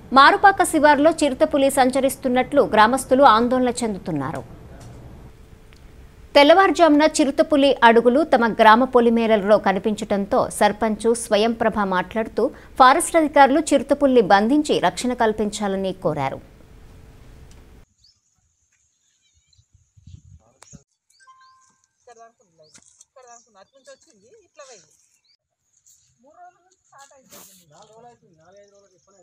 మారుపాక శివార్లో చిరుతపులి సంచరిస్తున్నట్లు గ్రామస్తులు ఆందోళన చెందుతున్నారు తెల్లవారుజామున చిరుతపులి అడుగులు తమ గ్రామ పొలిమేరలలో కనిపించడంతో సర్పంచు స్వయంప్రభ మాట్లాడుతూ ఫారెస్ట్ అధికారులు చిరుతపుల్ని బంధించి రక్షణ కల్పించాలని కోరారు ఇక్కడ దాకా ఉంది లైన్. ఇక్కడ దాకా ఉంది. అటు నుంచి వచ్చింది ఇట్లా పోయింది మూడు రోజుల నుంచి స్టార్ట్ అయిపోయింది నాలుగు రోజులు అవుతుంది నాలుగైదు రోజులకి ఇప్పుడే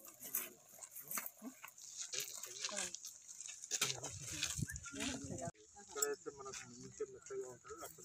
ఎక్కడైతే మనకు ముందు మెత్తగా ఉంటుందో అక్కడ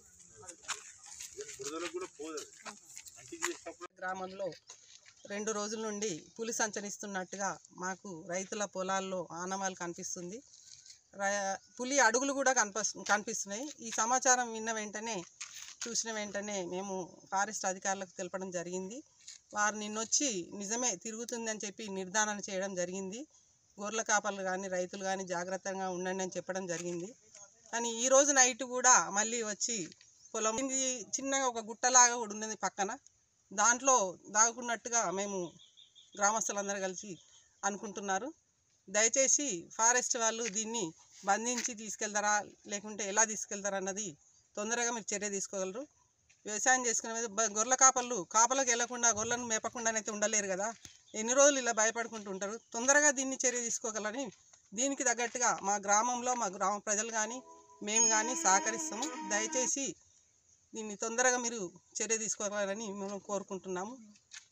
బురదలకు కూడా పోదు అది అంటికి చేసినప్పుడు గ్రామంలో రెండు రోజుల నుండి పులి సంచరిస్తున్నట్టుగా మాకు రైతుల పొలాల్లో ఆనవాలు కనిపిస్తుంది ర- పులి అడుగులు కూడా కనిపస్ కనిపిస్తున్నాయి ఈ సమాచారం విన్న వెంటనే చూసిన వెంటనే మేము ఫారెస్ట్ అధికారులకు తెలపడం జరిగింది వారు నిన్నొచ్చి నిజమే తిరుగుతుంది అని చెప్పి నిర్ధారణ చేయడం జరిగింది గొర్రెల కాపర్లు కానీ రైతులు కానీ జాగ్రత్తగా ఉండండి అని చెప్పడం జరిగింది కానీ ఈ రోజు నైట్ కూడా మళ్ళీ వచ్చి పొలం ఇది చిన్నగా ఒక గుట్టలాగా కూడా ఉన్నది పక్కన దాంట్లో దాగుకున్నట్టుగా మేము గ్రామస్తులందరూ కలిసి అనుకుంటున్నారు దయచేసి ఫారెస్ట్ వాళ్ళు దీన్ని బంధించి తీసుకెళ్తారా లేకుంటే ఎలా తీసుకెళ్తారా అన్నది తొందరగా మీరు చర్య తీసుకోగలరు వ్యవసాయం చేసుకునే మీద బ- గొర్రెల కాపర్లు కాపలకు వెళ్లకుండా గొర్రెలను మేపకుండానైతే ఉండలేరు కదా ఎన్ని రోజులు ఇలా భయపడుకుంటూ ఉంటారు తొందరగా దీన్ని చర్య తీసుకోగలని దీనికి తగ్గట్టుగా మా గ్రామంలో మా గ్రామ ప్రజలు కానీ మేము కానీ సహకరిస్తాము దయచేసి దీన్ని తొందరగా మీరు చర్య తీసుకోవాలని మేము కోరుకుంటున్నాము